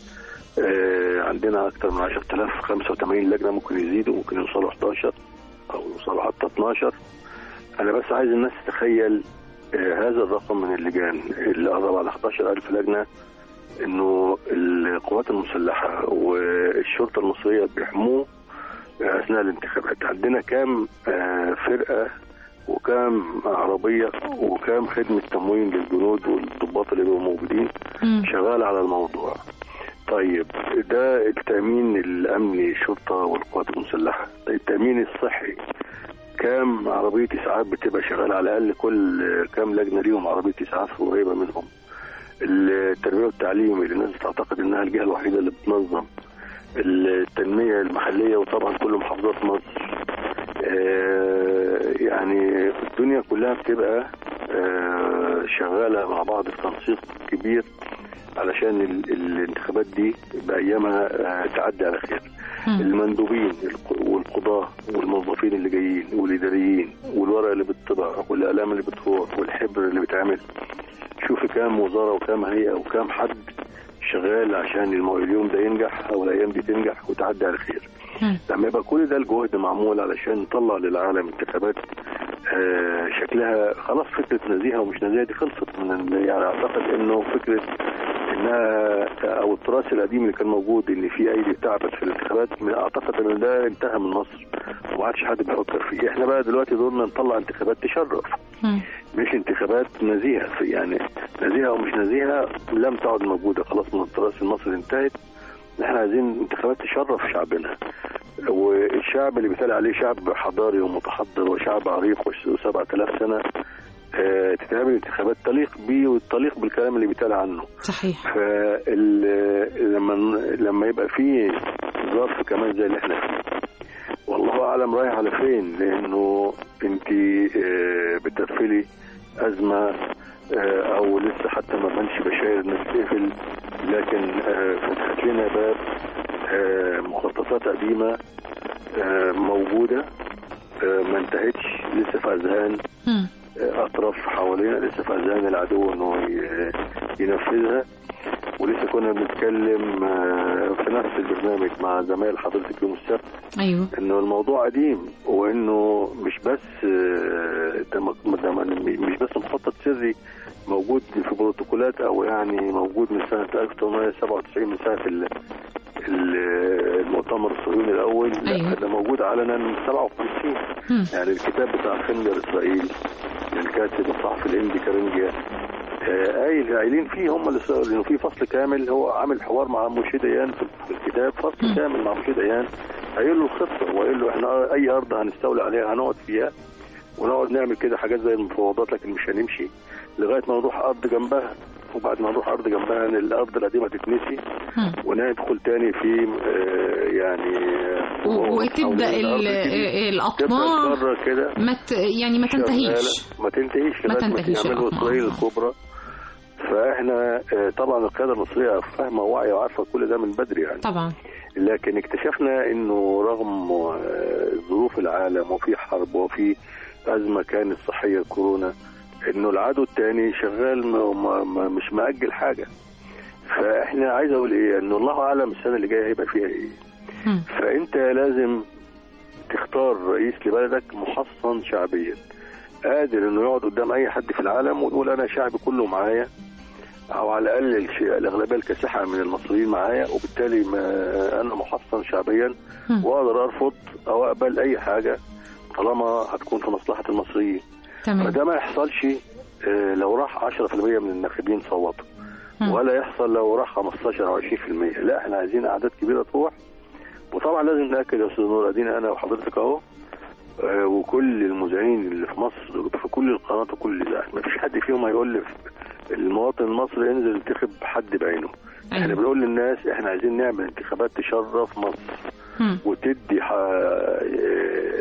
آه، عندنا اكثر من 10000 85 لجنه ممكن يزيدوا ممكن يوصلوا 11 او يوصلوا حتى 12 انا بس عايز الناس تتخيل آه، هذا الرقم من اللجان اللي قرب على 11000 لجنه انه القوات المسلحه والشرطه المصريه بيحموه اثناء الانتخابات عندنا كام آه، فرقه وكام عربيه وكام خدمه تموين للجنود والضباط اللي بيبقوا موجودين شغال على الموضوع طيب ده التامين الامني الشرطه والقوات المسلحه التامين الصحي كام عربيه اسعاف بتبقى شغاله على الاقل كل كام لجنه ليهم عربيه اسعاف قريبه منهم التربيه والتعليم اللي الناس بتعتقد انها الجهه الوحيده اللي بتنظم التنميه المحليه وطبعا كل محافظات مصر آه، يعني الدنيا كلها بتبقى آه، شغاله مع بعض في تنسيق كبير علشان ال- الانتخابات دي بايامها آه، تعدي على خير المندوبين الق- والقضاة والموظفين اللي جايين والإداريين والورق اللي بتطبع والأقلام اللي بتروح والحبر اللي بيتعمل شوفي كام وزارة وكام هيئة وكام حد شغال عشان المو- اليوم ده ينجح أو الأيام دي تنجح وتعدي على خير لما يبقى كل ده الجهد معمول علشان نطلع للعالم انتخابات آه، شكلها خلاص فكره نزيهه ومش نزيهه دي خلصت من ال- يعني اعتقد انه فكره انها او التراث القديم اللي كان موجود ان في ايدي بتعبت في الانتخابات من- اعتقد ان ده انتهى من مصر وما عادش حد بيفكر فيه احنا بقى دلوقتي دورنا نطلع انتخابات تشرف مش انتخابات نزيهه في يعني نزيهه او مش نزيهه لم تعد موجوده خلاص من التراث المصري انتهت احنا عايزين انتخابات تشرف شعبنا والشعب اللي بيتقال عليه شعب حضاري ومتحضر وشعب عريق وسبعة آلاف سنة آه، تتعمل انتخابات تليق بيه وتليق بالكلام اللي بيتقال عنه صحيح فلما لما يبقى فيه ظرف كمان زي اللي احنا فيه والله اعلم رايح على فين لانه انت آه، بتقفلي ازمه آه، او لسه حتى ما بانش بشاير انها تقفل لكن آه، فتحت لنا باب آه، مخططات قديمه آه، موجوده آه، ما انتهتش لسه في اذهان آه، اطراف حوالينا لسه في اذهان العدو انه ي- ينفذها ولسه كنا بنتكلم آه، في نفس البرنامج مع زمايل حضرتك يوم السبت ايوه انه الموضوع قديم وانه مش بس آه، ده م- ده م- مش بس مخطط سري موجود في بروتوكولات او يعني موجود من سنه 1997 من سنه ال- ال- المؤتمر الصهيوني الاول لا أيوة. ده موجود علنا من 57 يعني الكتاب بتاع خنجر اسرائيل الكاتب الصحفي الهندي كارنجيا آه، قايل قايلين فيه هم اللي صار- انه في فصل كامل هو عامل حوار مع موشي ديان في في الكتاب فصل كامل مع موشي ديان قايل له الخطه وقايل له احنا اي ارض هنستولي عليها هنقعد فيها ونقعد نعمل كده حاجات زي المفاوضات لكن مش هنمشي لغايه ما نروح ارض جنبها وبعد ما نروح ارض جنبها إن الارض القديمه تتنسي وندخل تاني في آه، يعني آه، و- وتبدا أو الأرض ال- الجديدة. الاطماع تفضل بره كده ما ت... يعني ما تنتهيش شغالة. ما تنتهيش ما لغاية تنتهيش يعملوا الأطماع. اسرائيل الكبرى فاحنا آه، طبعا القياده المصريه فاهمه وواعيه وعارفه كل ده من بدري يعني طبعا لكن اكتشفنا انه رغم آه، ظروف العالم وفي حرب وفي ازمه كانت صحيه كورونا انه العدو الثاني شغال ما ما ما مش مأجل حاجه فاحنا عايز اقول ايه انه الله اعلم السنه اللي جايه هيبقى فيها ايه فانت لازم تختار رئيس لبلدك محصن شعبيا قادر انه يقعد قدام اي حد في العالم ويقول انا شعبي كله معايا او على الاقل الش- الاغلبيه الكاسحه من المصريين معايا وبالتالي ما انا محصن شعبيا واقدر ارفض او اقبل اي حاجه طالما هتكون في مصلحه المصريين تمام فده ما يحصلش آه، لو راح 10% من الناخبين صوتوا ولا يحصل لو راح 15 او 20% لا احنا عايزين اعداد كبيره تروح وطبعا لازم ناكد يا استاذ نور ادينا انا وحضرتك اهو آه، وكل المذيعين اللي في مصر في كل القنوات وكل الاذاعات ما فيش حد فيهم هيقول لي المواطن المصري انزل انتخب حد بعينه احنا بنقول للناس احنا عايزين نعمل انتخابات تشرف مصر وتدي ح... آه،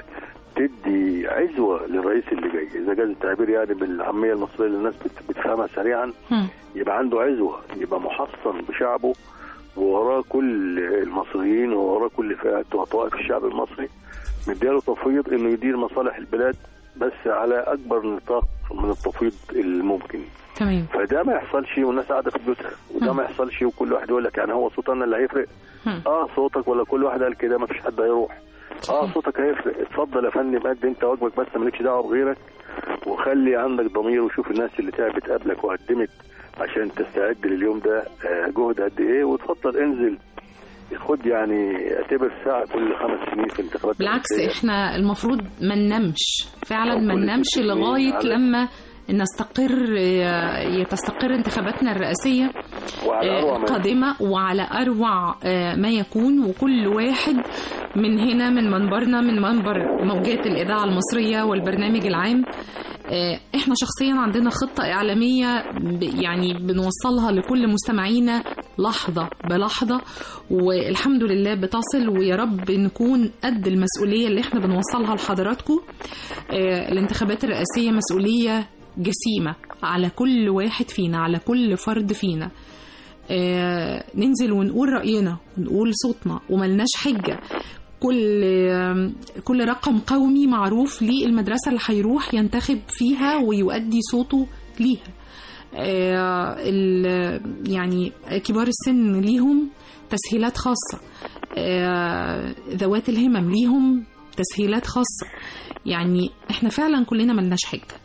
تدي عزوه للرئيس اللي جاي اذا جاز التعبير يعني بالعاميه المصريه اللي الناس بت- بتفهمها سريعا يبقى عنده عزوه يبقى محصن بشعبه ووراه كل المصريين ووراه كل فئات وطوائف الشعب المصري مدياله تفويض انه يدير مصالح البلاد بس على اكبر نطاق من التفويض الممكن تمام فده ما يحصلش والناس قاعده في بيوتها وده ما يحصلش وكل واحد يقول لك يعني هو صوت انا اللي هيفرق اه صوتك ولا كل واحد قال كده ما فيش حد هيروح اه صوتك هيفرق اتفضل يا فندم قد انت واجبك بس مالكش دعوه بغيرك وخلي عندك ضمير وشوف الناس اللي تعبت قبلك وقدمت عشان تستعد لليوم ده آه، جهد قد ايه وتفضل انزل خد يعني اعتبر ساعه كل خمس سنين في انتخابات بالعكس رئاسية. احنا المفروض ما ننامش فعلا ما كل ننامش ست سنين لغايه على- لما نستقر يتستقر انتخاباتنا الرئاسيه وعلى آه، أروع ما قادمه وعلى اروع آه، ما يكون وكل واحد من هنا من منبرنا من منبر موجات الاذاعه المصريه والبرنامج العام آه، احنا شخصيا عندنا خطه اعلاميه ب- يعني بنوصلها لكل مستمعينا لحظه بلحظه والحمد لله بتصل ويا رب نكون قد المسؤوليه اللي احنا بنوصلها لحضراتكم آه، الانتخابات الرئاسيه مسؤوليه جسيمه على كل واحد فينا على كل فرد فينا آه، ننزل ونقول رأينا ونقول صوتنا وملناش حجة كل آه، كل رقم قومي معروف للمدرسة اللي هيروح ينتخب فيها ويؤدي صوته ليها آه، ال- يعني كبار السن ليهم تسهيلات خاصة آه، ذوات الهمم ليهم تسهيلات خاصة يعني احنا فعلا كلنا ملناش حجة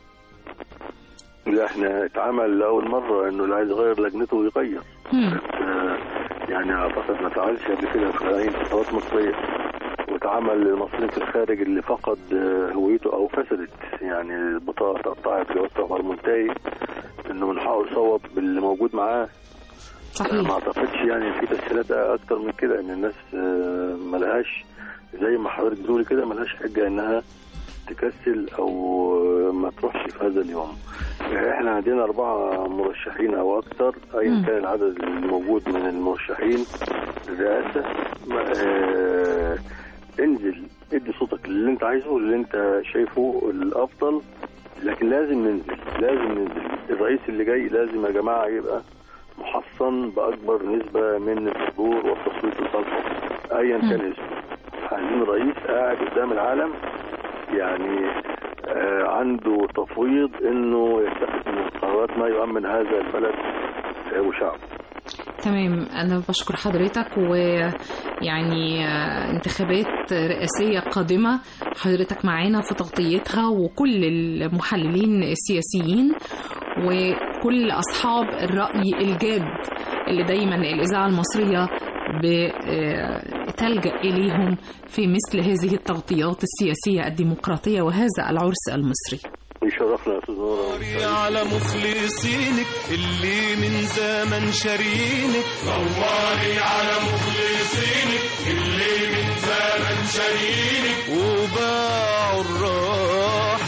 لا احنا اتعمل لاول مره انه اللي عايز يغير لجنته يغير آه، يعني اعتقد ما فعلش قبل كده في اي انتخابات مصريه واتعمل للمصريين في الخارج اللي فقد آه، هويته او فسدت يعني البطاقه اتقطعت جواز سفر منتهي انه من حقه يصوت باللي موجود معاه صحيح ما اعتقدش يعني في تسهيلات اكتر من كده ان الناس آه، ملهاش زي ما حضرتك بتقولي كده ملهاش حجه انها تكسل او ما تروحش في هذا اليوم احنا عندنا اربعه مرشحين او اكثر ايا كان العدد الموجود من المرشحين للرئاسه ما- آه، انزل ادي صوتك اللي انت عايزه اللي انت شايفه الافضل لكن لازم ننزل لازم ننزل الرئيس اللي جاي لازم يا جماعه يبقى محصن باكبر نسبه من الحضور والتصويت لصالحه ايا كان اسمه عايزين رئيس قاعد قدام العالم يعني آه عنده تفويض انه يتخذ من القرارات ما يؤمن هذا البلد آه وشعبه تمام أنا بشكر حضرتك ويعني آه، انتخابات رئاسية قادمة حضرتك معانا في تغطيتها وكل المحللين السياسيين وكل أصحاب الرأي الجاد اللي دايما الإذاعة المصرية بتلجأ إليهم في مثل هذه التغطيات السياسية الديمقراطية وهذا العرس المصري يشرفنا يا استاذ نور على مخلصينك اللي من زمن شارينك نوري على مخلصينك اللي من زمن شارينك وباعوا الراحة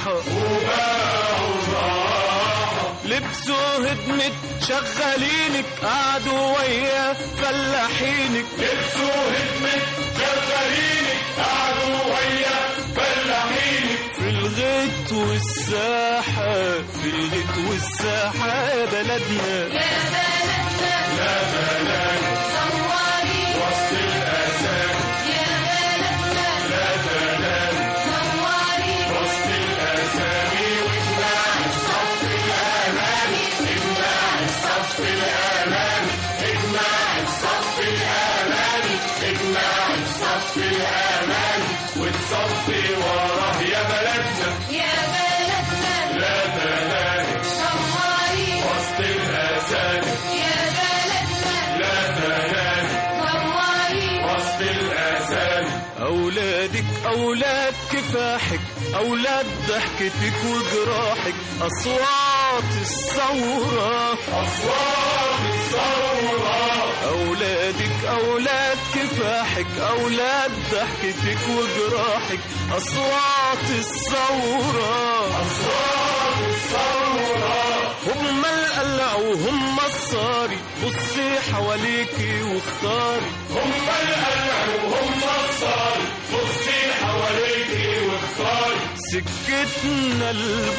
هدمت شغالينك قعدوا ويا فلاحينك لبسوا هدمت شغالينك قعدوا ويا فلاحينك في الغيط والساحة في الغيط والساحة يا بلدنا يا بلدنا لا بلد نوري وسط الأسامي يا بلدنا لا بلد نوري وسط الأسامي واجمع الصف الأمامي اجمع الصف الأمامي اجمع الصف الأمامي اجمع الصف الأمامي وتصفي وراه يا بلدنا يا بلدنا لا بلد نوري وسط الأسامي يا بلدنا لا بلد نوري وسط الأسامي أولادك أولاد كفاحك أولاد ضحكتك وجراحك أصوات الثورة أصوات الثورة أولادك أولاد كفاحك أولاد ضحكتك وجراحك أصوات الثورة أصوات الثورة هم القلع وهم الصاري بصي حواليكي واختاري هم القلع وهم الصاري بصي حواليكي واختاري سكتنا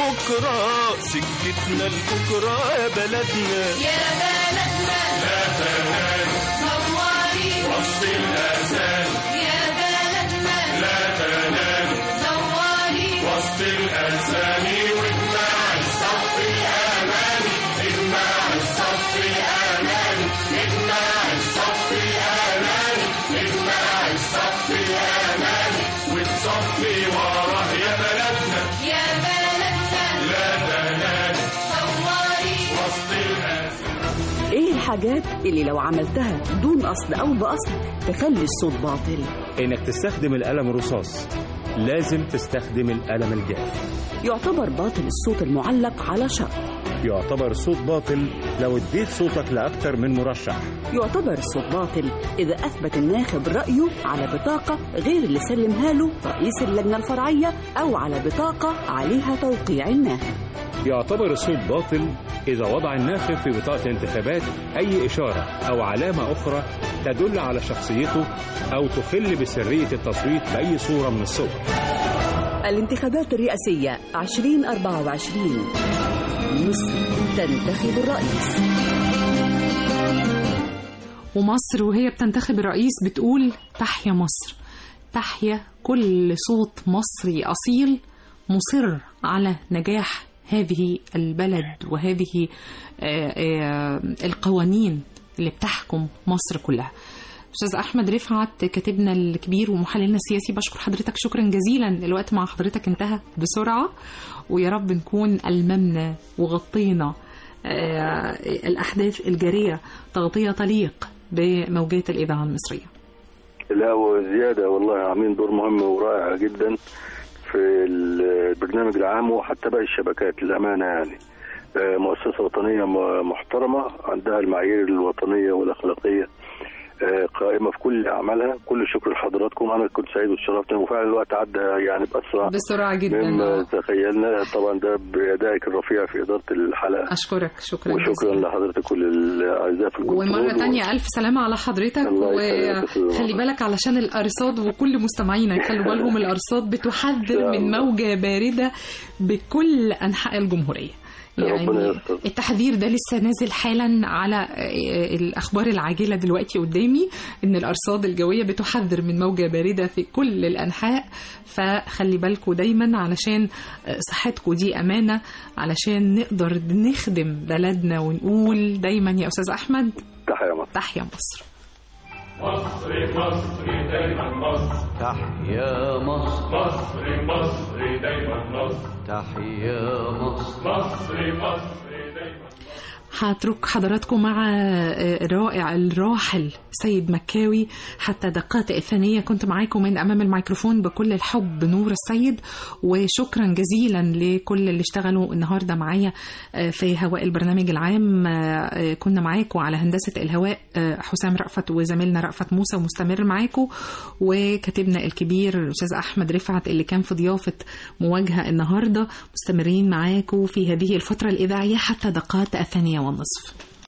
لبكرة سكتنا لبكرة يا بلدنا يا بلدنا لا بلد نوري وسط الأذان يا بلدنا لا بلد نوري وسط الأسامي واجمع الصف الأمامي اجمع الصف الأمامي اجمع الصف الأمامي اجمع الصف الأمامي وتصفي وراه يا بلدنا يا بلدنا لا بلد نوري وسط الأسامي ايه الحاجات اللي لو عملتها دون قصد او بقصد تخلي الصوت باطل انك تستخدم القلم الرصاص لازم تستخدم القلم الجاف يعتبر باطل الصوت المعلق على شرط يعتبر الصوت باطل لو اديت صوتك لأكتر من مرشح يعتبر الصوت باطل إذا أثبت الناخب رأيه على بطاقة غير اللي سلمها له رئيس اللجنة الفرعية أو على بطاقة عليها توقيع الناخب يعتبر الصوت باطل إذا وضع الناخب في بطاقة الانتخابات أي إشارة أو علامة أخرى تدل على شخصيته أو تخل بسرية التصويت بأي صورة من الصور الانتخابات الرئاسية 2024 مصر تنتخب الرئيس ومصر وهي بتنتخب الرئيس بتقول تحيا مصر تحيا كل صوت مصري أصيل مصر على نجاح هذه البلد وهذه آه، آه، القوانين اللي بتحكم مصر كلها أستاذ أحمد رفعت كاتبنا الكبير ومحللنا السياسي بشكر حضرتك شكرا جزيلا الوقت مع حضرتك انتهى بسرعة ويا رب نكون ألممنا وغطينا آه، الأحداث الجارية تغطية تليق بموجات الإذاعة المصرية لا وزيادة والله عاملين دور مهم ورائع جدا في البرنامج العام وحتى باقي الشبكات للأمانة يعني آه، مؤسسة وطنية م- محترمة عندها المعايير الوطنية والأخلاقية آه، قائمة في كل أعمالها كل الشكر لحضراتكم أنا كنت سعيد وتشرفت وفعلا الوقت عدى يعني بأسرع بسرعة جدا مما تخيلنا طبعا ده بأدائك الرفيع في إدارة الحلقة أشكرك شكرا وشكرا جزيلا لحضرتك وللأعزاء في الكنترول ومرة تانية ألف سلامة على حضرتك الله يسلمك. وخلي بالك علشان الأرصاد وكل مستمعينا يخلوا بالهم الأرصاد بتحذر من موجة باردة بكل أنحاء الجمهورية ربنا يعني يستر. التحذير ده لسه نازل حالا على آه، الأخبار العاجلة دلوقتي قدامي إن الأرصاد الجوية بتحذر من موجة باردة في كل الأنحاء فخلي بالكم دايما علشان آه، صحتكم دي أمانة علشان نقدر نخدم بلدنا ونقول دايما يا أستاذ أحمد تحيا مصر تحيا مصر مصر مصر دايما مصر تحيا مصر مصر مصر دايما مصر تحيا مصر مصر مصر دايما هترك حضراتكم مع الرائع الراحل سيد مكاوي حتى دقات الثانية كنت معاكم من أمام الميكروفون بكل الحب نور السيد وشكرا جزيلا لكل اللي اشتغلوا النهاردة معايا في هواء البرنامج العام كنا معاكم على هندسة الهواء حسام رأفت وزميلنا رأفت موسى ومستمر معاكم وكاتبنا الكبير الأستاذ أحمد رفعت اللي كان في ضيافة مواجهة النهاردة مستمرين معاكم في هذه الفترة الإذاعية حتى دقات الثانية والنصف